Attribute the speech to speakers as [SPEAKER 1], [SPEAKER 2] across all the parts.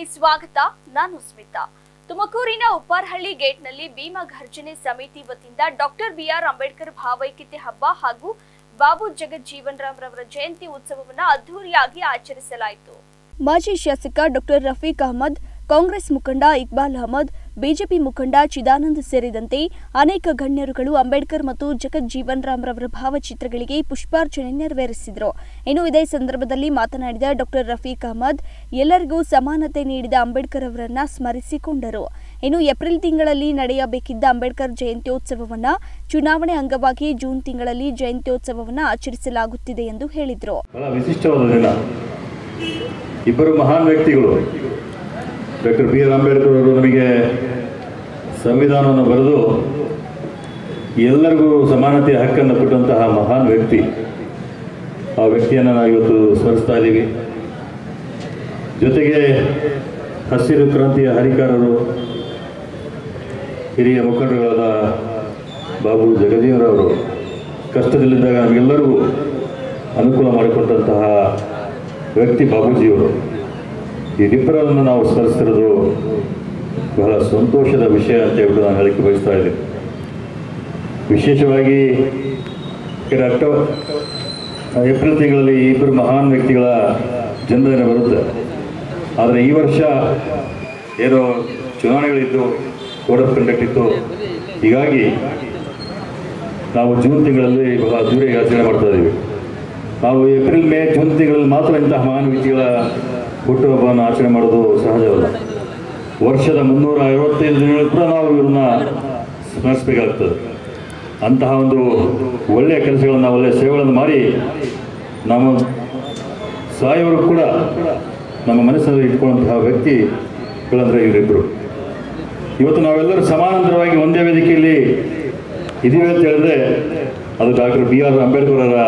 [SPEAKER 1] ಸ್ವಾಗತ ನಾನು ಸ್ಮಿತಾ ತುಮಕೂರಿನ ಉಪ್ಪಾರಹಳ್ಳಿ ಗೇಟ್ನಲ್ಲಿ ಭೀಮಾ ಘರ್ಜನೆ ಸಮಿತಿ ವತಿಯಿಂದ ಡಾಕ್ಟರ್ ಬಿಆರ್ ಅಂಬೇಡ್ಕರ್ ಭಾವೈಕ್ಯತೆ ಹಬ್ಬ ಹಾಗೂ ಬಾಬು ಜಗಜ್ಜೀವನ್ ರಾಮ್ ರವರ ಜಯಂತಿ ಉತ್ಸವವನ್ನು ಅದ್ದೂರಿಯಾಗಿ ಆಚರಿಸಲಾಯಿತು ಮಾಜಿ ಶಾಸಕ ಡಾಕ್ಟರ್ ರಫೀಕ್ ಅಹಮದ್ ಕಾಂಗ್ರೆಸ್ ಮುಖಂಡ ಇಕ್ಬಾಲ್ ಅಹಮದ್ ಬಿಜೆಪಿ ಮುಖಂಡ ಚಿದಾನಂದ್ ಸೇರಿದಂತೆ ಅನೇಕ ಗಣ್ಯರುಗಳು ಅಂಬೇಡ್ಕರ್ ಮತ್ತು ಜಗಜ್ಜೀವನ್ ರಾಮ್ ರವರ ಭಾವಚಿತ್ರಗಳಿಗೆ ಪುಷ್ಪಾರ್ಚನೆ ನೆರವೇರಿಸಿದರು ಇನ್ನು ಇದೇ ಸಂದರ್ಭದಲ್ಲಿ ಮಾತನಾಡಿದ ಡಾಕ್ಟರ್ ರಫೀಕ್ ಅಹಮದ್ ಎಲ್ಲರಿಗೂ ಸಮಾನತೆ ನೀಡಿದ ಅಂಬೇಡ್ಕರ್ ಅವರನ್ನ ಸ್ಮರಿಸಿಕೊಂಡರು ಇನ್ನು ಏಪ್ರಿಲ್ ತಿಂಗಳಲ್ಲಿ ನಡೆಯಬೇಕಿದ್ದ ಅಂಬೇಡ್ಕರ್ ಜಯಂತ್ಯೋತ್ಸವವನ್ನ ಚುನಾವಣೆ ಅಂಗವಾಗಿ ಜೂನ್ ತಿಂಗಳಲ್ಲಿ ಜಯಂತ್ಯೋತ್ಸವವನ್ನ ಆಚರಿಸಲಾಗುತ್ತಿದೆ ಎಂದು ಹೇಳಿದರು
[SPEAKER 2] ಬಹಳ ವಿಶಿಷ್ಟವಾದ ದಿನ ಇಬ್ಬರು ಮಹಾನ್ ವ್ಯಕ್ತಿಗಳು ಡಾಕ್ಟರ್ ಬಿ ಆರ್ ಅಂಬೇಡ್ಕರ್ ಅವರು ನಮಗೆ ಸಂವಿಧಾನವನ್ನು ಬರೆದು ಎಲ್ಲರಿಗೂ ಸಮಾನತೆಯ ಹಕ್ಕನ್ನು ಕೊಟ್ಟಂತಹ ಮಹಾನ್ ವ್ಯಕ್ತಿ ಆ ವ್ಯಕ್ತಿಯನ್ನು ನಾವು ಇವತ್ತು ಸ್ಮರಿಸ್ತಾ ಇದ್ದೀವಿ ಜೊತೆಗೆ ಹಸಿರು ಕ್ರಾಂತಿಯ ಹರಿಕಾರರು ಹಿರಿಯ ಮುಖಂಡರಾದ ಬಾಬು ಜಗಜೀವನರವರು ಕಷ್ಟದಲ್ಲಿದ್ದಾಗ ನಮಗೆಲ್ಲರಿಗೂ ಅನುಕೂಲ ಮಾಡಿಕೊಟ್ಟಂತಹ ವ್ಯಕ್ತಿ ಬಾಬೂಜಿಯವರು ಈ ಇಬ್ಬರನ್ನು ನಾವು ಸ್ಮರಿಸ್ತಿರೋದು ಬಹಳ ಸಂತೋಷದ ವಿಷಯ ಅಂತ ಹೇಳ್ಬಿಟ್ಟು ನಾನು ಹೇಳಕ್ಕೆ ಬಯಸ್ತಾ ಇದ್ದೀನಿ ವಿಶೇಷವಾಗಿ ಕೆಲ ಅಕ್ಟೋಬರ್ ಏಪ್ರಿಲ್ ತಿಂಗಳಲ್ಲಿ ಈ ಇಬ್ಬರು ಮಹಾನ್ ವ್ಯಕ್ತಿಗಳ ಜನ್ಮದಿನ ಬರುತ್ತೆ ಆದರೆ ಈ ವರ್ಷ ಏನೋ ಚುನಾವಣೆಗಳಿತ್ತು ಕೋಡ್ ಆಫ್ ಕಂಡಕ್ಟ್ ಇತ್ತು ಹೀಗಾಗಿ ನಾವು ಜೂನ್ ತಿಂಗಳಲ್ಲಿ ಬಹಳ ಅದ್ದೂರಿಯಾಗಿ ಆಚರಣೆ ಮಾಡ್ತಾ ಇದ್ದೀವಿ ನಾವು ಏಪ್ರಿಲ್ ಮೇ ಜೂನ್ ತಿಂಗಳಲ್ಲಿ ಮಾತ್ರ ಇಂತಹ ಮಹಾನ್ ವ್ಯಕ್ತಿಗಳ ಹುಟ್ಟುಹಬ್ಬವನ್ನು ಆಚರಣೆ ಮಾಡೋದು ಸಹಜವಲ್ಲ ವರ್ಷದ ಮುನ್ನೂರ ಐವತ್ತೈದು ದಿನಗಳು ಕೂಡ ನಾವು ಇವ್ರನ್ನ ಸ್ಮರಿಸಬೇಕಾಗ್ತದೆ ಅಂತಹ ಒಂದು ಒಳ್ಳೆಯ ಕೆಲಸಗಳನ್ನು ಒಳ್ಳೆಯ ಸೇವೆಗಳನ್ನು ಮಾಡಿ ನಮ್ಮ ಸಾಯೋರು ಕೂಡ ನಮ್ಮ ಮನಸ್ಸಲ್ಲಿ ಇಟ್ಕೊಳ್ಳುವಂತಹ ವ್ಯಕ್ತಿಗಳಂದರೆ ಇವರಿಬ್ಬರು ಇವತ್ತು ನಾವೆಲ್ಲರೂ ಸಮಾನಾಂತರವಾಗಿ ಒಂದೇ ವೇದಿಕೆಯಲ್ಲಿ ಇದೀವಿ ಅಂತ ಹೇಳಿದ್ರೆ ಅದು ಡಾಕ್ಟರ್ ಬಿ ಆರ್ ಅಂಬೇಡ್ಕರ್ ಅವರ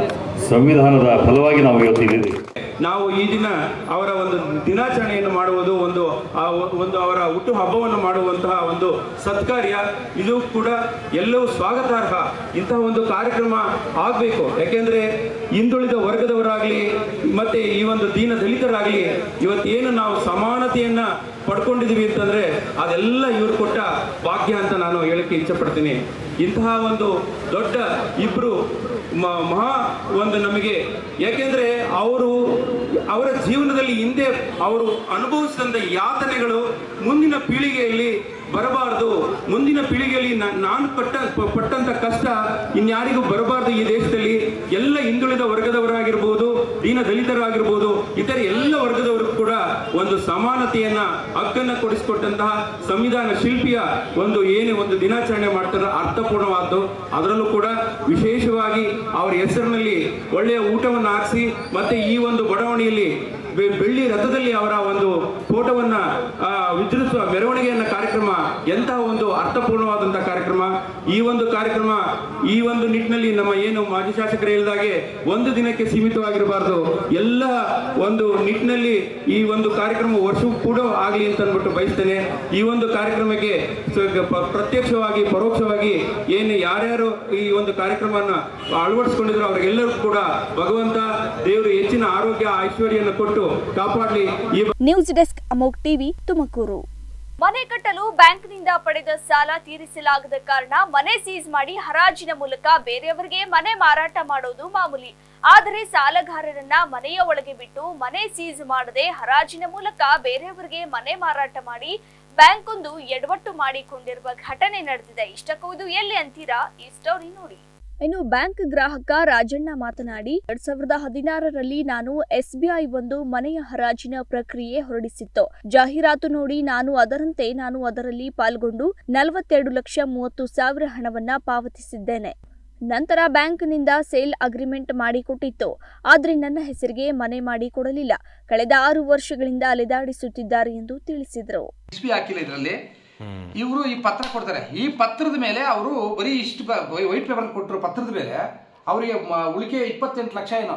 [SPEAKER 2] ಸಂವಿಧಾನದ ಫಲವಾಗಿ ನಾವು ಇವತ್ತು ಇದ್ದೀವಿ
[SPEAKER 3] ನಾವು ಈ ದಿನ ಅವರ ಒಂದು ದಿನಾಚರಣೆಯನ್ನು ಮಾಡುವುದು ಒಂದು ಆ ಒ- ಒಂದು ಅವರ ಹುಟ್ಟು ಹಬ್ಬವನ್ನು ಮಾಡುವಂತಹ ಒಂದು ಸತ್ಕಾರ್ಯ ಇದು ಕೂಡ ಎಲ್ಲವೂ ಸ್ವಾಗತಾರ್ಹ ಇಂತಹ ಒಂದು ಕಾರ್ಯಕ್ರಮ ಆಗಬೇಕು ಯಾಕೆಂದ್ರೆ ಹಿಂದುಳಿದ ವರ್ಗದವರಾಗಲಿ ಮತ್ತೆ ಈ ಒಂದು ದೀನ ದಲಿತರಾಗಲಿ ಇವತ್ತೇನು ನಾವು ಸಮಾನತೆಯನ್ನ ಪಡ್ಕೊಂಡಿದೀವಿ ಅಂತಂದ್ರೆ ಅದೆಲ್ಲ ಇವರು ಕೊಟ್ಟ ಭಾಗ್ಯ ಅಂತ ನಾನು ಹೇಳಕ್ಕೆ ಇಚ್ಛಪಡ್ತೀನಿ ಇಂತಹ ಒಂದು ದೊಡ್ಡ ಇಬ್ರು ಮ- ಮಹಾ ಒಂದು ನಮಗೆ ಯಾಕೆಂದ್ರೆ ಅವರು ಅವರ ಜೀವನದಲ್ಲಿ ಹಿಂದೆ ಅವರು ಅನುಭವಿಸಿದಂಥ ಯಾತನೆಗಳು ಮುಂದಿನ ಪೀಳಿಗೆಯಲ್ಲಿ ಬರಬಾರದು ಮುಂದಿನ ಪೀಳಿಗೆಯಲ್ಲಿ ನಾ- ನಾನು ಪಟ್ಟ ಪ- ಪಟ್ಟಂತ ಕಷ್ಟ ಇನ್ಯಾರಿಗೂ ಬರಬಾರದು ಈ ದೇಶದಲ್ಲಿ ಎಲ್ಲ ಹಿಂದುಳಿದ ವರ್ಗದವರಾಗಿರ್ಬೋದು ದೀನ ದಲಿತರಾಗಿರ್ಬೋದು ಇತರ ಎಲ್ಲ ವರ್ಗದವರು ಕೂಡ ಒಂದು ಸಮಾನತೆಯನ್ನ ಹಕ್ಕನ್ನ ಕೊಡಿಸಿಕೊಟ್ಟಂತಹ ಸಂವಿಧಾನ ಶಿಲ್ಪಿಯ ಒಂದು ಏನು ಒಂದು ದಿನಾಚರಣೆ ಮಾಡ್ತಾರೆ ಅರ್ಥಪೂರ್ಣವಾದ್ದು ಅದರಲ್ಲೂ ಕೂಡ ವಿಶೇಷವಾಗಿ ಅವರ ಹೆಸರಿನಲ್ಲಿ ಒಳ್ಳೆಯ ಊಟವನ್ನು ಹಾಕಿಸಿ ಮತ್ತೆ ಈ ಒಂದು ಬಡಾವಣೆಯಲ್ಲಿ ಬೆ- ಬೆಳ್ಳಿ ರಥದಲ್ಲಿ ಅವರ ಒಂದು ಫೋಟೋವನ್ನ ಆ, ವಿಜೃಂಭಿಸುವ ಮೆರವಣಿಗೆಯನ್ನ ಕಾರ್ಯಕ್ರಮ ಎಂತಹ ಒಂದು ಅರ್ಥಪೂರ್ಣವಾದಂತಹ ಕಾರ್ಯಕ್ರಮ ಈ ಒಂದು ಕಾರ್ಯಕ್ರಮ ಈ ಒಂದು ನಿಟ್ಟಿನಲ್ಲಿ ನಮ್ಮ ಏನು ಮಾಜಿ ಶಾಸಕರು ಹೇಳಿದಾಗೆ ಒಂದು ದಿನಕ್ಕೆ ಸೀಮಿತವಾಗಿರಬಾರದು ಎಲ್ಲ ಒಂದು ನಿಟ್ಟಿನಲ್ಲಿ ಈ ಒಂದು ಕಾರ್ಯಕ್ರಮ ವರ್ಷವೂ ಕೂಡ ಆಗಲಿ ಅಂತ ಅಂದ್ಬಿಟ್ಟು ಬಯಸ್ತೇನೆ ಈ ಒಂದು ಕಾರ್ಯಕ್ರಮಕ್ಕೆ ಸ- ಪ- ಪ್ರತ್ಯಕ್ಷವಾಗಿ ಪರೋಕ್ಷವಾಗಿ ಏನು ಯಾರ್ಯಾರು ಈ ಒಂದು ಕಾರ್ಯಕ್ರಮವನ್ನು ಅಳವಡಿಸ್ಕೊಂಡಿದ್ರು ಅವರಿಗೆಲ್ಲರಿಗೂ ಕೂಡ ಭಗವಂತ ದೇವರು ಹೆಚ್ಚಿನ ಆರೋಗ್ಯ ಐಶ್ವರ್ಯವನ್ನು ಕೊಟ್ಟು ಕಾಪಾಡಲಿ ಈ
[SPEAKER 1] news desk Amogh TV Tumakuru ಮನೆ ಕಟ್ಟಲು ಬ್ಯಾಂಕ್ನಿಂದ ಪಡೆದ ಸಾಲ ತೀರಿಸಲಾಗದ ಕಾರಣ ಮನೆ ಸೀಸ್ ಮಾಡಿ ಹರಾಜಿನ ಮೂಲಕ ಬೇರೆಯವರಿಗೆ ಮನೆ ಮಾರಾಟ ಮಾಡೋದು ಮಾಮೂಲಿ ಆದರೆ ಸಾಲಗಾರರನ್ನ ಮನೆಯ ಒಳಗೆ ಬಿಟ್ಟು ಮನೆ ಸೀಸ್ ಮಾಡದೆ ಹರಾಜಿನ ಮೂಲಕ ಬೇರೆಯವರಿಗೆ ಮನೆ ಮಾರಾಟ ಮಾಡಿ ಬ್ಯಾಂಕ್ ಒಂದು ಎಡವಟ್ಟು ಮಾಡಿಕೊಂಡಿರುವ ಘಟನೆ ನಡೆದಿದೆ ಇಷ್ಟಕ್ಕೂ ಇದು ಎಲ್ಲಿ ಅಂತೀರಾ ಈ ಸ್ಟೋರಿ ನೋಡಿ ಇನ್ನು ಬ್ಯಾಂಕ್ ಗ್ರಾಹಕ ರಾಜಣ್ಣ ಮಾತನಾಡಿ ಎರಡ್ ಸಾವಿರದ ಹದಿನಾರರಲ್ಲಿ ನಾನು ಎಸ್ಬಿಐ ಒಂದು ಮನೆಯ ಹರಾಜಿನ ಪ್ರಕ್ರಿಯೆ ಹೊರಡಿಸಿತ್ತು ಜಾಹೀರಾತು ನೋಡಿ ನಾನು ಅದರಂತೆ ನಾನು ಅದರಲ್ಲಿ ಪಾಲ್ಗೊಂಡು ನಲವತ್ತೆರಡು ಲಕ್ಷ ಮೂವತ್ತು ಸಾವಿರ ಹಣವನ್ನ ಪಾವತಿಸಿದ್ದೇನೆ ನಂತರ ಬ್ಯಾಂಕ್ನಿಂದ ಸೇಲ್ ಅಗ್ರಿಮೆಂಟ್ ಮಾಡಿಕೊಟ್ಟಿತ್ತು ಆದ್ರೆ ನನ್ನ ಹೆಸರಿಗೆ ಮನೆ ಮಾಡಿ ಕೊಡಲಿಲ್ಲ ಕಳೆದ ಆರು ವರ್ಷಗಳಿಂದ ಅಲೆದಾಡಿಸುತ್ತಿದ್ದಾರೆ ಎಂದು ತಿಳಿಸಿದರು
[SPEAKER 4] ಇಸ್ವಿ ಹಾಕಿಲ್ಲ ಇದರಲ್ಲಿ ಇವರು ಈ ಪತ್ರ ಕೊಡ್ತಾರೆ ಈ ಪತ್ರದ ಮೇಲೆ ಅವರು ಬರೀ ಇಷ್ಟು ವೈಟ್ ಪೇಪರ್ ಕೊಟ್ಟರು ಪತ್ರದ ಮೇಲೆ ಅವರಿಗೆ ಉಳಿಕೆ ಇಪ್ಪತ್ತೆಂಟು ಲಕ್ಷ ಏನೋ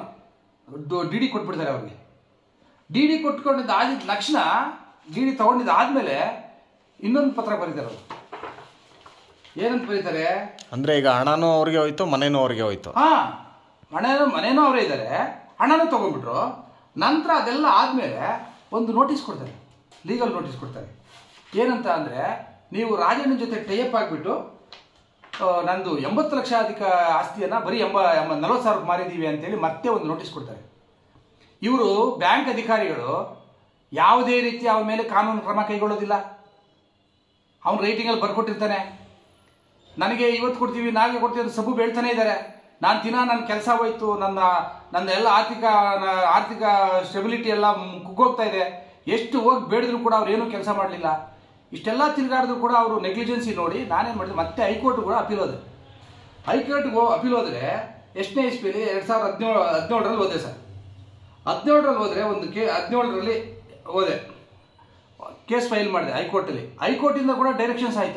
[SPEAKER 4] ಡಿ ಡಿ ಕೊಟ್ಬಿಡ್ತಾರೆ ಅವ್ರಿಗೆ ಡಿ ಡಿ ಕೊಟ್ಕೊಂಡಿದ್ದ ಆಗಿದ್ದ ತಕ್ಷಣ ಡಿ ಡಿ ತಗೊಂಡಿದ್ದ ಆದ್ಮೇಲೆ ಇನ್ನೊಂದು ಪತ್ರ ಬರೀತಾರೆ ಅವರು ಏನಂತ ಬರೀತಾರೆ
[SPEAKER 5] ಅಂದ್ರೆ ಈಗ ಹಣನೂ ಅವ್ರಿಗೆ ಹೋಯ್ತು ಮನೇನೂ ಅವ್ರಿಗೆ ಹೋಯ್ತು
[SPEAKER 4] ಹಾ ಮನೇನೂ ಮನೇನೂ ಅವರೇ ಇದ್ದಾರೆ ಹಣನೂ ತಗೊಂಡ್ಬಿಟ್ರು ನಂತರ ಅದೆಲ್ಲ ಆದ್ಮೇಲೆ ಒಂದು ನೋಟಿಸ್ ಕೊಡ್ತಾರೆ ಲೀಗಲ್ ನೋಟಿಸ್ ಕೊಡ್ತಾರೆ ಏನಂತ ಅಂದರೆ ನೀವು ರಾಜಣ್ಣನ ಜೊತೆ ಟೈಅಪ್ ಆಗಿಬಿಟ್ಟು ನಂದು ಎಂಬತ್ತು ಲಕ್ಷ ಅಧಿಕ ಆಸ್ತಿಯನ್ನು ಬರೀ ಎಂಬ ಎಂಬ ನಲವತ್ತು ಸಾವಿರಕ್ಕೆ ಮಾರಿದ್ದೀವಿ ಅಂತೇಳಿ ಮತ್ತೆ ಒಂದು ನೋಟಿಸ್ ಕೊಡ್ತಾರೆ ಇವರು ಬ್ಯಾಂಕ್ ಅಧಿಕಾರಿಗಳು ಯಾವುದೇ ರೀತಿ ಅವನ ಮೇಲೆ ಕಾನೂನು ಕ್ರಮ ಕೈಗೊಳ್ಳೋದಿಲ್ಲ ಅವನು ರೈಟಿಂಗಲ್ಲಿ ಬರ್ಕೊಟ್ಟಿರ್ತಾನೆ ನನಗೆ ಇವತ್ತು ಕೊಡ್ತೀವಿ ನಾಳೆ ಕೊಡ್ತೀವಿ ಅಂತ ಸಬು ಹೇಳ್ತಾನೆ ಇದ್ದಾರೆ ನಾನು ದಿನ ನನ್ನ ಕೆಲಸ ಹೋಯ್ತು ನನ್ನ ನನ್ನ ಎಲ್ಲ ಆರ್ಥಿಕ ನ- ಆರ್ಥಿಕ ಸ್ಟೆಬಿಲಿಟಿ ಎಲ್ಲ ಮ್- ಕುಗ್ಗೋಗ್ತಾ ಇದೆ ಎಷ್ಟು ಹೋಗಿ ಬೇಡಿದ್ರು ಕೂಡ ಅವ್ರು ಏನೂ ಕೆಲಸ ಮಾಡಲಿಲ್ಲ ಇಷ್ಟೆಲ್ಲ ತಿರುಗಾಡಿದ್ರು ಕೂಡ ಅವರು ನೆಗ್ಲಿಜೆನ್ಸಿ ನೋಡಿ ನಾನೇನು ಮಾಡಿದೆ ಮತ್ತೆ ಹೈಕೋರ್ಟ್ ಕೂಡ ಅಪೀಲ್ ಹೋದೆ ಹೈಕೋರ್ಟ್ಗೆ ಅಪೀಲ್ ಹೋದರೆ ಎಷ್ಟನೇ ಇಸ್ಪಿಲಿ ಎರಡು ಸಾವಿರದ ಹದಿನೇಳು ಹದಿನೇಳರಲ್ಲಿ ಹೋದೆ ಸರ್ ಹದಿನೇಳರಲ್ಲಿ ಹೋದರೆ ಒಂದು ಕೆ ಹದಿನೇಳರಲ್ಲಿ ಹೋದೆ ಕೇಸ್ ಫೈಲ್ ಮಾಡಿದೆ ಹೈಕೋರ್ಟಲ್ಲಿ ಹೈಕೋರ್ಟಿಂದ ಕೂಡ ಡೈರೆಕ್ಷನ್ಸ್ ಆಯಿತು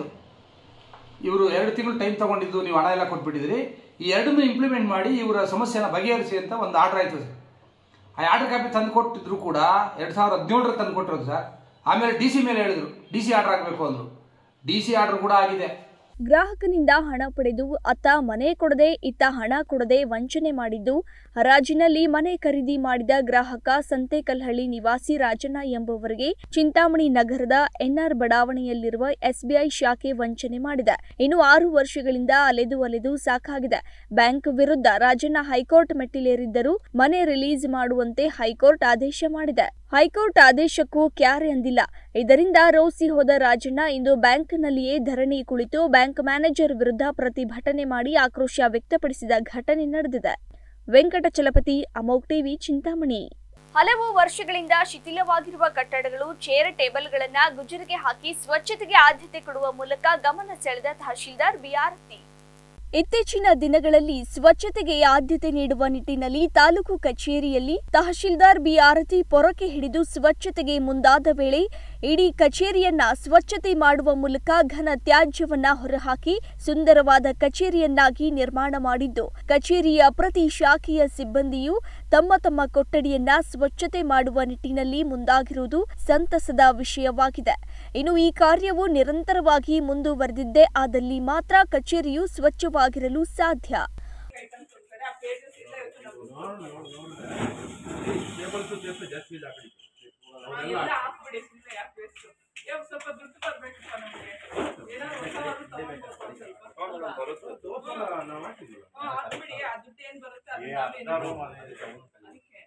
[SPEAKER 4] ಇವರು ಎರಡು ತಿಂಗಳು ಟೈಮ್ ತಗೊಂಡಿದ್ದು ನೀವು ಹಣ ಎಲ್ಲ ಕೊಟ್ಬಿಟ್ಟಿದ್ರಿ ಈ ಎರಡನ್ನೂ ಇಂಪ್ಲಿಮೆಂಟ್ ಮಾಡಿ ಇವರ ಸಮಸ್ಯೆನ ಬಗೆಹರಿಸಿ ಅಂತ ಒಂದು ಆರ್ಡರ್ ಆಯಿತು ಸರ್ ಆ ಆರ್ಡರ್ ಕಾಪಿ ತಂದು ಕೊಟ್ಟಿದ್ರು ಕೂಡ ಎರಡು ಸಾವಿರದ ಹದಿನೇಳರಲ್ಲಿ ತಂದು ಕೊಟ್ಟಿರೋದು ಸರ್ ಆಮೇಲೆ ಡಿ ಸಿ ಮೇಲೆ ಹೇಳಿದ್ರು ಡಿ ಸಿ ಆರ್ಡರ್ ಆಗಬೇಕು ಅಂದರು ಡಿ ಸಿ ಆರ್ಡರ್ ಕೂಡ ಆಗಿದೆ
[SPEAKER 1] ಗ್ರಾಹಕನಿಂದ ಹಣ ಪಡೆದು ಅತ್ತ ಮನೆ ಕೊಡದೆ ಇತ್ತ ಹಣ ಕೊಡದೆ ವಂಚನೆ ಮಾಡಿದ್ದು ಹರಾಜಿನಲ್ಲಿ ಮನೆ ಖರೀದಿ ಮಾಡಿದ ಗ್ರಾಹಕ ಸಂತೇಕಲ್ಹಳ್ಳಿ ನಿವಾಸಿ ರಾಜಣ್ಣ ಎಂಬುವರಿಗೆ ಚಿಂತಾಮಣಿ ನಗರದ ಎನ್ಆರ್ ಬಡಾವಣೆಯಲ್ಲಿರುವ ಎಸ್ಬಿಐ ಶಾಖೆ ವಂಚನೆ ಮಾಡಿದೆ ಇನ್ನು ಆರು ವರ್ಷಗಳಿಂದ ಅಲೆದು ಅಲೆದು ಸಾಕಾಗಿದೆ ಬ್ಯಾಂಕ್ ವಿರುದ್ಧ ರಾಜಣ್ಣ ಹೈಕೋರ್ಟ್ ಮೆಟ್ಟಿಲೇರಿದ್ದರೂ ಮನೆ ರಿಲೀಸ್ ಮಾಡುವಂತೆ ಹೈಕೋರ್ಟ್ ಆದೇಶ ಮಾಡಿದೆ ಹೈಕೋರ್ಟ್ ಆದೇಶಕ್ಕೂ ಕ್ಯಾರೆ ಎಂದಿಲ್ಲ ಇದರಿಂದ ರೋಸಿ ಹೋದ ರಾಜಣ್ಣ ಇಂದು ಬ್ಯಾಂಕ್ನಲ್ಲಿಯೇ ಧರಣಿ ಕುಳಿತು ಬ್ಯಾಂಕ್ ಮ್ಯಾನೇಜರ್ ವಿರುದ್ಧ ಪ್ರತಿಭಟನೆ ಮಾಡಿ ಆಕ್ರೋಶ ವ್ಯಕ್ತಪಡಿಸಿದ ಘಟನೆ ನಡೆದಿದೆ ವೆಂಕಟಚಲಪತಿ ಅಮೋಕ್ ಟಿವಿ ಚಿಂತಾಮಣಿ ಹಲವು ವರ್ಷಗಳಿಂದ ಶಿಥಿಲವಾಗಿರುವ ಕಟ್ಟಡಗಳು ಚೇರ್ ಟೇಬಲ್ಗಳನ್ನ ಗುಜರಿಗೆ ಹಾಕಿ ಸ್ವಚ್ಛತೆಗೆ ಆದ್ಯತೆ ಕೊಡುವ ಮೂಲಕ ಗಮನ ಸೆಳೆದ ತಹಶೀಲ್ದಾರ್ ಬಿಆರ್ತಿ ಇತ್ತೀಚಿನ ದಿನಗಳಲ್ಲಿ ಸ್ವಚ್ಛತೆಗೆ ಆದ್ಯತೆ ನೀಡುವ ನಿಟ್ಟಿನಲ್ಲಿ ತಾಲೂಕು ಕಚೇರಿಯಲ್ಲಿ ತಹಶೀಲ್ದಾರ್ ಬಿ ಆರತಿ ಪೊರಕೆ ಹಿಡಿದು ಸ್ವಚ್ಛತೆಗೆ ಮುಂದಾದ ವೇಳೆ ಇಡೀ ಕಚೇರಿಯನ್ನ ಸ್ವಚ್ಛತೆ ಮಾಡುವ ಮೂಲಕ ಘನ ತ್ಯಾಜ್ಯವನ್ನ ಹೊರಹಾಕಿ ಸುಂದರವಾದ ಕಚೇರಿಯನ್ನಾಗಿ ನಿರ್ಮಾಣ ಮಾಡಿದ್ದು ಕಚೇರಿಯ ಪ್ರತಿ ಶಾಖೆಯ ಸಿಬ್ಬಂದಿಯು ತಮ್ಮ ತಮ್ಮ ಕೊಠಡಿಯನ್ನ ಸ್ವಚ್ಛತೆ ಮಾಡುವ ನಿಟ್ಟಿನಲ್ಲಿ ಮುಂದಾಗಿರುವುದು ಸಂತಸದ ವಿಷಯವಾಗಿದೆ ಇನ್ನು ಈ ಕಾರ್ಯವು ನಿರಂತರವಾಗಿ ಮುಂದುವರೆದಿದ್ದೇ ಆದಲ್ಲಿ ಮಾತ್ರ ಕಚೇರಿಯು ಸ್ವಚ್ಛವಾಗಿರಲು ಸಾಧ್ಯ
[SPEAKER 6] ಎಲ್ಲ ಹಾಕ್ಬಿಡಿ ಸುಮ್ಮನೆ ಯಾಕೆ ವೇಸ್ಟ್ ಇವಾಗ ಸ್ವಲ್ಪ ದುಡ್ಡು ಬರ್ಬೇಕಪ್ಪ ನಮಗೆ ಏನಾದ್ರು ಹೊಸವರು ತಗೊಂಡು ಸ್ವಲ್ಪ ಹ್ಮ್, ಹಾಕ್ಬಿಡಿ ಆ ದುಡ್ಡು ಏನ್ ಬರುತ್ತೆ ಅದನ್ನ ನಾವೇನು ಅದಕ್ಕೆ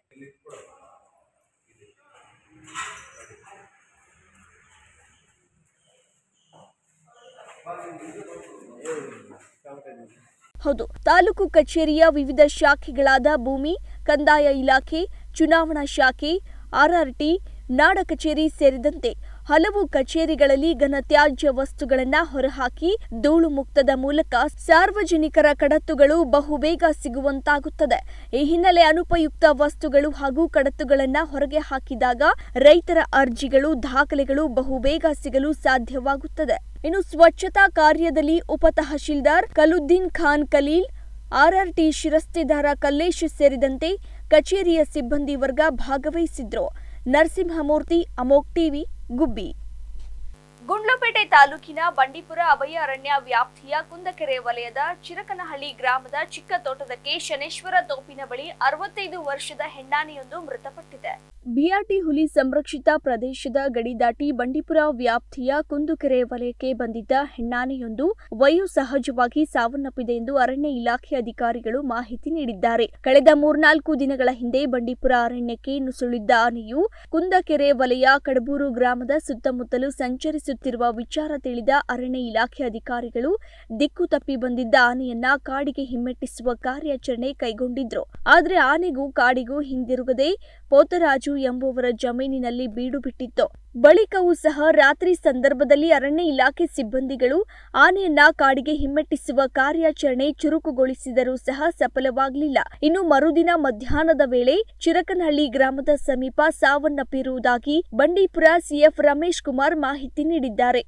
[SPEAKER 1] ಹೌದು ತಾಲೂಕು ಕಚೇರಿಯ ವಿವಿಧ ಶಾಖೆಗಳಾದ ಭೂಮಿ ಕಂದಾಯ ಇಲಾಖೆ ಚುನಾವಣಾ ಶಾಖೆ ಆರ್ಆರ್ಟಿ ನಾಡ ಕಚೇರಿ ಸೇರಿದಂತೆ ಹಲವು ಕಚೇರಿಗಳಲ್ಲಿ ಘನತ್ಯಾಜ್ಯ ವಸ್ತುಗಳನ್ನ ಹೊರಹಾಕಿ ಧೂಳು ಮುಕ್ತದ ಮೂಲಕ ಸಾರ್ವಜನಿಕರ ಕಡತ್ತುಗಳು ಬಹುಬೇಗ ಸಿಗುವಂತಾಗುತ್ತದೆ ಈ ಹಿನ್ನೆಲೆ ಅನುಪಯುಕ್ತ ವಸ್ತುಗಳು ಹಾಗೂ ಕಡತ್ತುಗಳನ್ನ ಹೊರಗೆ ಹಾಕಿದಾಗ ರೈತರ ಅರ್ಜಿಗಳು ದಾಖಲೆಗಳು ಬಹುಬೇಗ ಸಿಗಲು ಸಾಧ್ಯವಾಗುತ್ತದೆ ಇನ್ನು ಸ್ವಚ್ಛತಾ ಕಾರ್ಯದಲ್ಲಿ ಉಪ ತಹಶೀಲ್ದಾರ್ ಕಲುದ್ದೀನ್ ಖಾನ್ ಕಲೀಲ್ ಆರ್ಆರ್ಟಿ ಶಿರಸ್ತೆದಾರ ಕಲ್ಲೇಶ್ ಸೇರಿದಂತೆ ಕಚೇರಿಯ ಸಿಬ್ಬಂದಿ ವರ್ಗ ಭಾಗವಹಿಸಿದ್ರು ನರಸಿಂಹಮೂರ್ತಿ ಅಮೋಕ್ ಟಿವಿ ಗುಬ್ಬಿ ಗುಂಡ್ಲುಪೇಟೆ ತಾಲೂಕಿನ ಬಂಡೀಪುರ ಅಭಯಾರಣ್ಯ ವ್ಯಾಪ್ತಿಯ ಕುಂದಕೆರೆ ವಲಯದ ಚಿರಕನಹಳ್ಳಿ ಗ್ರಾಮದ ಚಿಕ್ಕ ತೋಟದಕ್ಕೆ ಶನೇಶ್ವರ ತೋಪಿನ ಬಳಿ ಅರವತ್ತೈದು ವರ್ಷದ ಹೆಣ್ಣಾನೆಯೊಂದು ಮೃತಪಟ್ಟಿದೆ ಬಿಆರ್ಟಿ ಹುಲಿ ಸಂರಕ್ಷಿತ ಪ್ರದೇಶದ ಗಡಿ ದಾಟಿ ಬಂಡೀಪುರ ವ್ಯಾಪ್ತಿಯ ಕುಂದುಕೆರೆ ವಲಯಕ್ಕೆ ಬಂದಿದ್ದ ಹೆಣ್ಣಾನೆಯೊಂದು ವಯೋ ಸಹಜವಾಗಿ ಸಾವನ್ನಪ್ಪಿದೆ ಎಂದು ಅರಣ್ಯ ಇಲಾಖೆ ಅಧಿಕಾರಿಗಳು ಮಾಹಿತಿ ನೀಡಿದ್ದಾರೆ ಕಳೆದ ಮೂರ್ನಾಲ್ಕು ದಿನಗಳ ಹಿಂದೆ ಬಂಡೀಪುರ ಅರಣ್ಯಕ್ಕೆ ನುಸುಳಿದ್ದ ಆನೆಯು ಕುಂದಕೆರೆ ವಲಯ ಕಡಬೂರು ಗ್ರಾಮದ ಸುತ್ತಮುತ್ತಲು ಸಂಚರಿಸುತ್ತಿರುವ ವಿಚಾರ ತಿಳಿದ ಅರಣ್ಯ ಇಲಾಖೆ ಅಧಿಕಾರಿಗಳು ದಿಕ್ಕು ತಪ್ಪಿ ಬಂದಿದ್ದ ಆನೆಯನ್ನ ಕಾಡಿಗೆ ಹಿಮ್ಮೆಟ್ಟಿಸುವ ಕಾರ್ಯಾಚರಣೆ ಕೈಗೊಂಡಿದ್ರು ಆದ್ರೆ ಆನೆಗೂ ಕಾಡಿಗೂ ಹಿಂದಿರುಗದೆ ಪೋತರಾಜು ಎಂಬುವರ ಜಮೀನಿನಲ್ಲಿ ಬೀಡು ಬಿಟ್ಟಿತ್ತು ಬಳಿಕವೂ ಸಹ ರಾತ್ರಿ ಸಂದರ್ಭದಲ್ಲಿ ಅರಣ್ಯ ಇಲಾಖೆ ಸಿಬ್ಬಂದಿಗಳು ಆನೆಯನ್ನ ಕಾಡಿಗೆ ಹಿಮ್ಮೆಟ್ಟಿಸುವ ಕಾರ್ಯಾಚರಣೆ ಚುರುಕುಗೊಳಿಸಿದರೂ ಸಹ ಸಫಲವಾಗಲಿಲ್ಲ ಇನ್ನು ಮರುದಿನ ಮಧ್ಯಾಹ್ನದ ವೇಳೆ ಚಿರಕನಹಳ್ಳಿ ಗ್ರಾಮದ ಸಮೀಪ ಸಾವನ್ನಪ್ಪಿರುವುದಾಗಿ ಬಂಡೀಪುರ ಸಿಎಫ್ ರಮೇಶ್ ಕುಮಾರ್ ಮಾಹಿತಿ ನೀಡಿದ್ದಾರೆ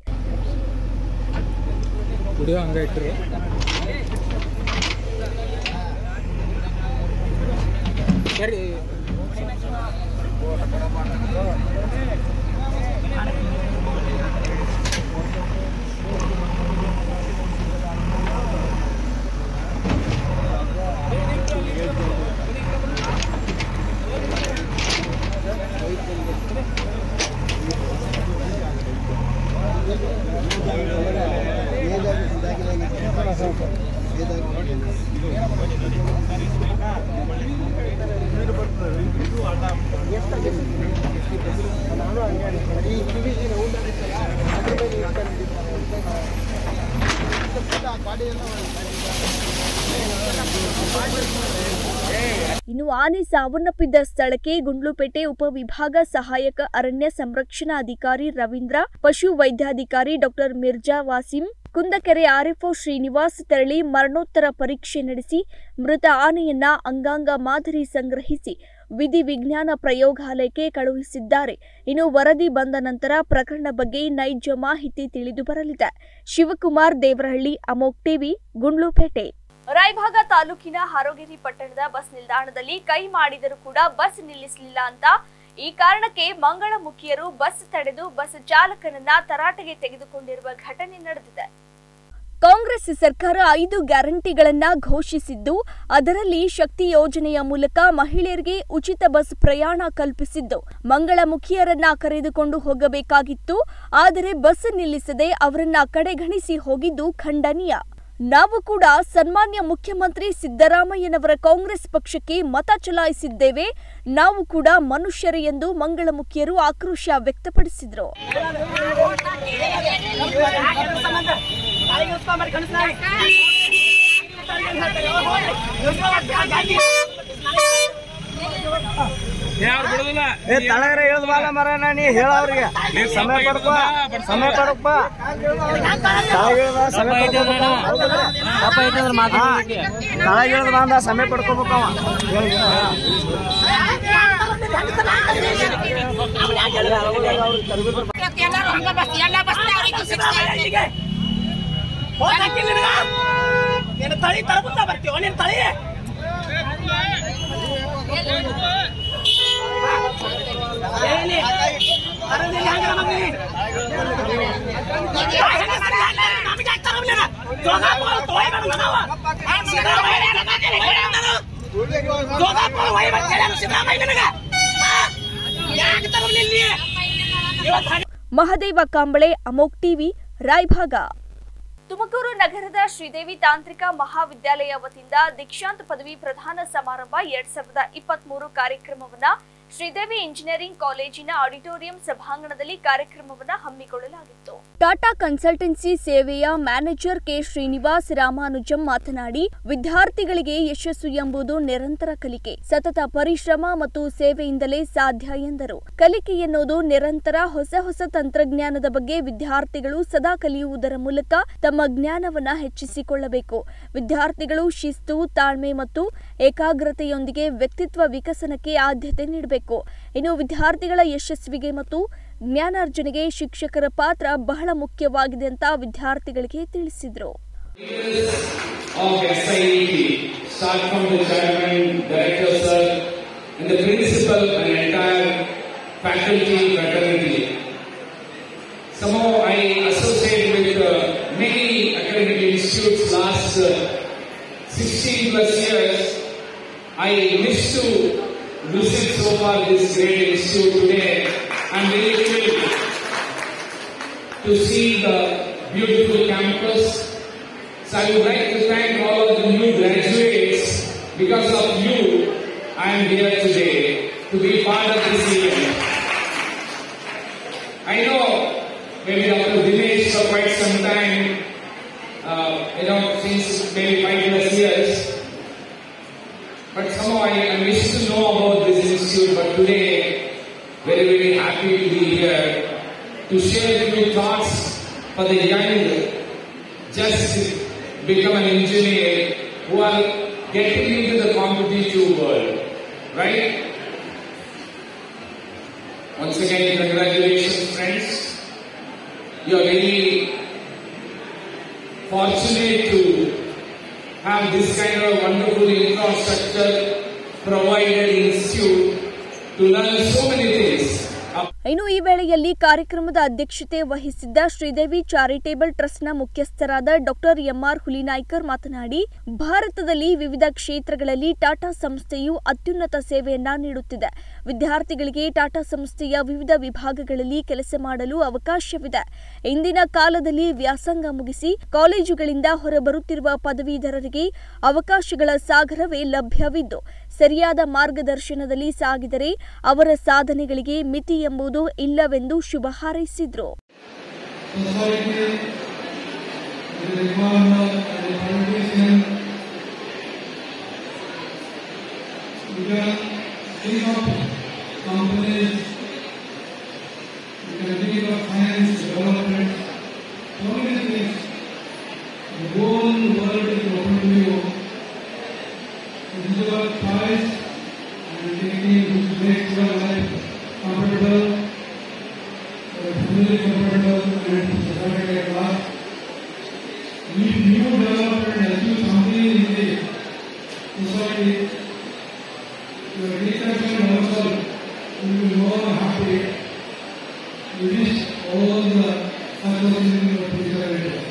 [SPEAKER 1] ಇನ್ನು ಆನೆ ಸಾವನ್ನಪ್ಪಿದ್ದ ಸ್ಥಳಕ್ಕೆ ಗುಂಡ್ಲುಪೇಟೆ ಉಪವಿಭಾಗ ಸಹಾಯಕ ಅರಣ್ಯ ಸಂರಕ್ಷಣಾಧಿಕಾರಿ ರವೀಂದ್ರ ಪಶು ವೈದ್ಯಾಧಿಕಾರಿ ಡಾಕ್ಟರ್ ಮಿರ್ಜಾ ವಾಸಿಂ ಕುಂದಕೆರೆ ಆರ್ಎಫ್ಒ ಶ್ರೀನಿವಾಸ್ ತೆರಳಿ ಮರಣೋತ್ತರ ಪರೀಕ್ಷೆ ನಡೆಸಿ ಮೃತ ಆನೆಯನ್ನ ಅಂಗಾಂಗ ಮಾದರಿ ಸಂಗ್ರಹಿಸಿ ವಿಧಿ ವಿಜ್ಞಾನ ಪ್ರಯೋಗಾಲಯಕ್ಕೆ ಕಳುಹಿಸಿದ್ದಾರೆ ಇನ್ನು ವರದಿ ಬಂದ ನಂತರ ಪ್ರಕರಣ ಬಗ್ಗೆ ನೈಜ ಮಾಹಿತಿ ತಿಳಿದು ಬರಲಿದೆ ಶಿವಕುಮಾರ್ ದೇವರಹಳ್ಳಿ ಅಮೋಕ್ ಟಿವಿ ಗುಂಡ್ಲುಪೇಟೆ ರಾಯಭಾಗ ತಾಲೂಕಿನ ಹಾರೋಗಿರಿ ಪಟ್ಟಣದ ಬಸ್ ನಿಲ್ದಾಣದಲ್ಲಿ ಕೈ ಮಾಡಿದರೂ ಕೂಡ ಬಸ್ ನಿಲ್ಲಿಸಲಿಲ್ಲ ಅಂತ ಈ ಕಾರಣಕ್ಕೆ ಮಂಗಳಮುಖಿಯರು ಬಸ್ ತಡೆದು ಬಸ್ ಚಾಲಕನನ್ನ ತರಾಟೆಗೆ ತೆಗೆದುಕೊಂಡಿರುವ ಘಟನೆ ನಡೆದಿದೆ ಕಾಂಗ್ರೆಸ್ ಸರ್ಕಾರ ಐದು ಗ್ಯಾರಂಟಿಗಳನ್ನ ಘೋಷಿಸಿದ್ದು ಅದರಲ್ಲಿ ಶಕ್ತಿ ಯೋಜನೆಯ ಮೂಲಕ ಮಹಿಳೆಯರಿಗೆ ಉಚಿತ ಬಸ್ ಪ್ರಯಾಣ ಕಲ್ಪಿಸಿದ್ದು ಮಂಗಳಮುಖಿಯರನ್ನ ಕರೆದುಕೊಂಡು ಹೋಗಬೇಕಾಗಿತ್ತು ಆದರೆ ಬಸ್ ನಿಲ್ಲಿಸದೆ ಅವರನ್ನ ಕಡೆಗಣಿಸಿ ಹೋಗಿದ್ದು ಖಂಡನೀಯ ನಾವು ಕೂಡ ಸನ್ಮಾನ್ಯ ಮುಖ್ಯಮಂತ್ರಿ ಸಿದ್ದರಾಮಯ್ಯನವರ ಕಾಂಗ್ರೆಸ್ ಪಕ್ಷಕ್ಕೆ ಮತ ಚಲಾಯಿಸಿದ್ದೇವೆ ನಾವು ಕೂಡ ಮನುಷ್ಯರೇ ಎಂದು ಮಂಗಳಮುಖಿಯರು ಆಕ್ರೋಶ ವ್ಯಕ್ತಪಡಿಸಿದರು
[SPEAKER 7] ಏ ತಳಗರ ಇಳಿದ್ ಬಾಲ ಮರ ನೀ ಹೇಳ ಅವ್ರಿಗೆ ಸಮಯ ಪಡ್ಕೋ ಸಮಯ ಪಡಪ್ಪ ತಳಗ ಇಳ್ದ ಸಮಯ ತಳಗ ಇಳ್ದ ಬಂದ ಸಮಯ ಪಡ್ಕೋಬೇಕು ಅವ
[SPEAKER 8] ಎಲ್ಲರೂ ಹಂಗ ಬಸ್ ಎಲ್ಲ ಬಸ್ ಅವರಿಗೆ ಶಿಕ್ಷೆ
[SPEAKER 7] ತಳಿ ತರಬುತ್ತ ಬರ್ತೀವ ನೀನ್ ತಳಿ
[SPEAKER 1] ಮಹದೇವ ಕಾಂಬಳೆ ಅಮೋಕ್ ಟಿವಿ ರಾಯಭಾಗ ತುಮಕೂರು ನಗರದ ಶ್ರೀದೇವಿ ತಾಂತ್ರಿಕ ಮಹಾವಿದ್ಯಾಲಯ ವತಿಯಿಂದ ದೀಕ್ಷಾಂತ ಪದವಿ ಪ್ರದಾನ ಸಮಾರಂಭ ಎರಡ್ ಸಾವಿರದ ಇಪ್ಪತ್ತ್ ಮೂರು ಕಾರ್ಯಕ್ರಮವನ್ನ ಶ್ರೀದೇವಿ ಇಂಜಿನಿಯರಿಂಗ್ ಕಾಲೇಜಿನ ಆಡಿಟೋರಿಯಂ ಸಭಾಂಗಣದಲ್ಲಿ ಕಾರ್ಯಕ್ರಮವನ್ನ ಹಮ್ಮಿಕೊಳ್ಳಲಾಗಿತ್ತು ಟಾಟಾ ಕನ್ಸಲ್ಟೆನ್ಸಿ ಸೇವೆಯ ಮ್ಯಾನೇಜರ್ ಕೆ ಶ್ರೀನಿವಾಸ್ ರಾಮಾನುಜಂ ಮಾತನಾಡಿ ವಿದ್ಯಾರ್ಥಿಗಳಿಗೆ ಯಶಸ್ಸು ಎಂಬುದು ನಿರಂತರ ಕಲಿಕೆ ಸತತ ಪರಿಶ್ರಮ ಮತ್ತು ಸೇವೆಯಿಂದಲೇ ಸಾಧ್ಯ ಎಂದರು ಕಲಿಕೆ ಎನ್ನುವುದು ನಿರಂತರ ಹೊಸ ಹೊಸ ತಂತ್ರಜ್ಞಾನದ ಬಗ್ಗೆ ವಿದ್ಯಾರ್ಥಿಗಳು ಸದಾ ಕಲಿಯುವುದರ ಮೂಲಕ ತಮ್ಮ ಜ್ಞಾನವನ್ನ ಹೆಚ್ಚಿಸಿಕೊಳ್ಳಬೇಕು ವಿದ್ಯಾರ್ಥಿಗಳು ಶಿಸ್ತು ತಾಳ್ಮೆ ಮತ್ತು ಏಕಾಗ್ರತೆಯೊಂದಿಗೆ ವ್ಯಕ್ತಿತ್ವ ವಿಕಸನಕ್ಕೆ ಆದ್ಯತೆ ನೀಡಬೇಕು ಇನ್ನು ವಿದ್ಯಾರ್ಥಿಗಳ ಯಶಸ್ವಿಗೆ ಮತ್ತು ಜ್ಞಾನಾರ್ಜನೆಗೆ ಶಿಕ್ಷಕರ ಪಾತ್ರ ಬಹಳ ಮುಖ್ಯವಾಗಿದೆ ಅಂತ ವಿದ್ಯಾರ್ಥಿಗಳಿಗೆ ತಿಳಿಸಿದರು
[SPEAKER 9] of SIET, start from the chairman, director sir, and the principal and entire faculty fraternity. Somehow I associate with uh, many academic institutes last uh, 16 plus years. I wish to visit so far this great institute today. I'm very thrilled to see the beautiful campus, so I would like to thank all of the new graduates. Because of you, I am here today to be part of this event. I know maybe Dr. Dinesh for quite some time, uh, you know, since maybe five plus years, but somehow I, I wish to know about this institute, but today, very, very happy to be here to share a few thoughts for the young just become an engineer who are getting into the competitive world, right? Once again, congratulations, friends. You are very fortunate to have this kind of wonderful infrastructure provided institute to learn so many things.
[SPEAKER 1] ಇನ್ನು ಈ ವೇಳೆಯಲ್ಲಿ ಕಾರ್ಯಕ್ರಮದ ಅಧ್ಯಕ್ಷತೆ ವಹಿಸಿದ್ದ Sridevi charitable ಟ್ರಸ್ಟ್ನ ಮುಖ್ಯಸ್ಥರಾದ doctor M R Hulinaikar ಮಾತನಾಡಿ ಭಾರತದಲ್ಲಿ ವಿವಿಧ ಕ್ಷೇತ್ರಗಳಲ್ಲಿ ಟಾಟಾ ಸಂಸ್ಥೆಯು ಅತ್ಯುನ್ನತ ಸೇವೆಯನ್ನ ನೀಡುತ್ತಿದೆ ವಿದ್ಯಾರ್ಥಿಗಳಿಗೆ ಟಾಟಾ ಸಂಸ್ಥೆಯ ವಿವಿಧ ವಿಭಾಗಗಳಲ್ಲಿ ಕೆಲಸ ಮಾಡಲು ಅವಕಾಶವಿದೆ ಇಂದಿನ ಕಾಲದಲ್ಲಿ ವ್ಯಾಸಂಗ ಮುಗಿಸಿ ಕಾಲೇಜುಗಳಿಂದ ಹೊರಬರುತ್ತಿರುವ ಪದವೀಧರರಿಗೆ ಅವಕಾಶಗಳ ಸಾಗರವೇ ಲಭ್ಯವಿದ್ದು ಸರಿಯಾದ ಮಾರ್ಗದರ್ಶನದಲ್ಲಿ ಸಾಗಿದರೆ ಅವರ ಸಾಧನೆಗಳಿಗೆ ಮಿತಿ ಎಂಬುದು ಇಲ್ಲವೆಂದು ಶುಭ ಹಾರೈಸಿದ್ರು
[SPEAKER 9] You can think of companies, you can think of finance, development, so many things. The whole world is open to you. It is about choice and thinking which makes your life comfortable, uh, fully comfortable and society at large. If you develop and achieve something in the society, your research and also will be more happy. You wish all the success in your future endeavor.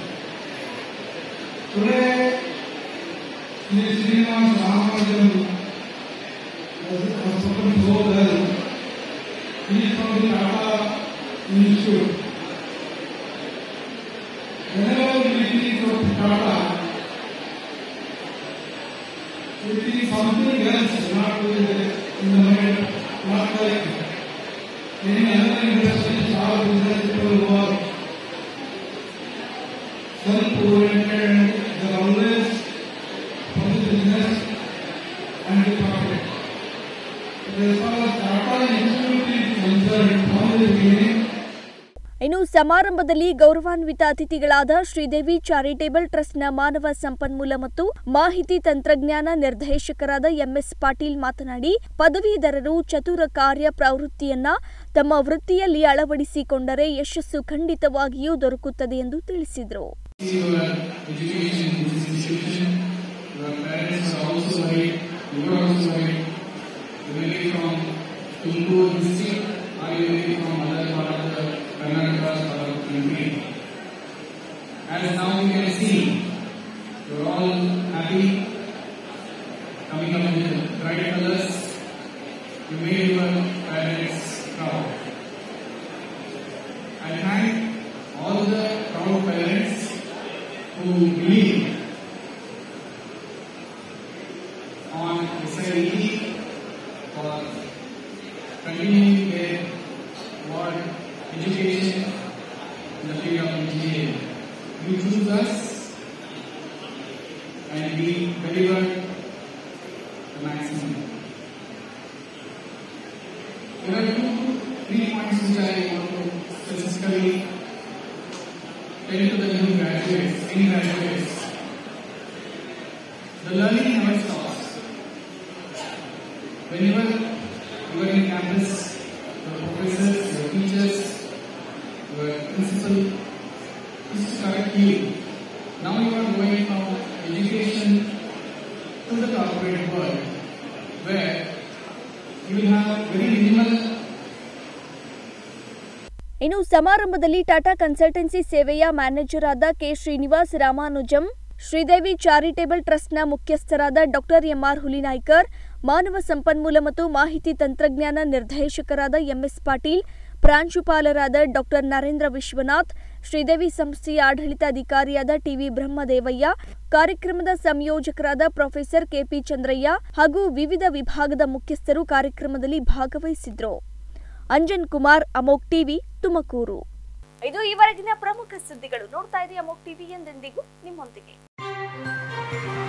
[SPEAKER 9] Today, Sri Srinivas Ramanujan has has spoken so well. He is from the Tata Institute. Whenever we think of Tata, we think something else, not with the, in the mind, not like any other industries or business people who are self-oriented and they are always for the business and the profit. But as far as Tata Institute is concerned, from the beginning,
[SPEAKER 1] ಇನ್ನು ಸಮಾರಂಭದಲ್ಲಿ ಗೌರವಾನ್ವಿತ ಅತಿಥಿಗಳಾದ Sridevi charitable ಟ್ರಸ್ಟ್ನ ಮಾನವ ಸಂಪನ್ಮೂಲ ಮತ್ತು ಮಾಹಿತಿ ತಂತ್ರಜ್ಞಾನ ನಿರ್ದೇಶಕರಾದ ಎಂಎಸ್ ಪಾಟೀಲ್ ಮಾತನಾಡಿ ಪದವೀಧರರು ಚತುರ ಕಾರ್ಯ ಪ್ರವೃತ್ತಿಯನ್ನ ತಮ್ಮ ವೃತ್ತಿಯಲ್ಲಿ ಅಳವಡಿಸಿಕೊಂಡರೆ ಯಶಸ್ಸು ಖಂಡಿತವಾಗಿಯೂ ದೊರಕುತ್ತದೆ ಎಂದು ತಿಳಿಸಿದರು
[SPEAKER 9] your education in this institution. Your parents are also right. You are also right. You may be from Tumakuru district or you may be from other part of the Karnataka or country. As now you can see, you are all happy, coming up with bright colors. You made your parents proud. I thank all the proud parents who believe on SIE for continuing their word education in the field of engineering. You choose us and we deliver the maximum. There are two, three points which I want to specifically tell to the new graduates, any graduates. The learning never stops. Whenever you are in campus, your professors, your teachers, your principal is to correct you. Now you are going from education to the corporate world, where you will have very minimal
[SPEAKER 1] ಇನ್ನು ಸಮಾರಂಭದಲ್ಲಿ Tata consultancy ಸೇವೆಯ manager ಆದ K Srinivas Ramanujam Sridevi charitable ಟ್ರಸ್ಟ್ನ ಮುಖ್ಯಸ್ಥರಾದ doctor M R Hulinaikar ಮಾನವ ಸಂಪನ್ಮೂಲ ಮತ್ತು ಮಾಹಿತಿ ತಂತ್ರಜ್ಞಾನ ನಿರ್ದೇಶಕರಾದ ಎಂಎಸ್ ಪಾಟೀಲ್ ಪ್ರಾಂಶುಪಾಲರಾದ ಡಾಕ್ಟರ್ ನರೇಂದ್ರ ವಿಶ್ವನಾಥ್ ಶ್ರೀದೇವಿ ಸಂಸ್ಥೆಯ ಆಡಳಿತಾಧಿಕಾರಿಯಾದ ಟಿವಿ ಬ್ರಹ್ಮದೇವಯ್ಯ ಕಾರ್ಯಕ್ರಮದ ಸಂಯೋಜಕರಾದ ಪ್ರೊಫೆಸರ್ ಕೆಪಿ ಚಂದ್ರಯ್ಯ ಹಾಗೂ ವಿವಿಧ ವಿಭಾಗದ ಮುಖ್ಯಸ್ಥರು ಕಾರ್ಯಕ್ರಮದಲ್ಲಿ ಭಾಗವಹಿಸಿದ್ರು ಅಂಜನ್ ಕುಮಾರ್ ಅಮೋಕ್ ಟಿವಿ ತುಮಕೂರು ಇದು ಈವರೆಗಿನ ಪ್ರಮುಖ ಸುದ್ದಿಗಳು ನೋಡ್ತಾ ಇದ್ದೀವಿ ಅಮೋಕ್ ಟಿವಿ ಎಂದೆಂದಿಗೂ ನಿಮ್ಮೊಂದಿಗೆ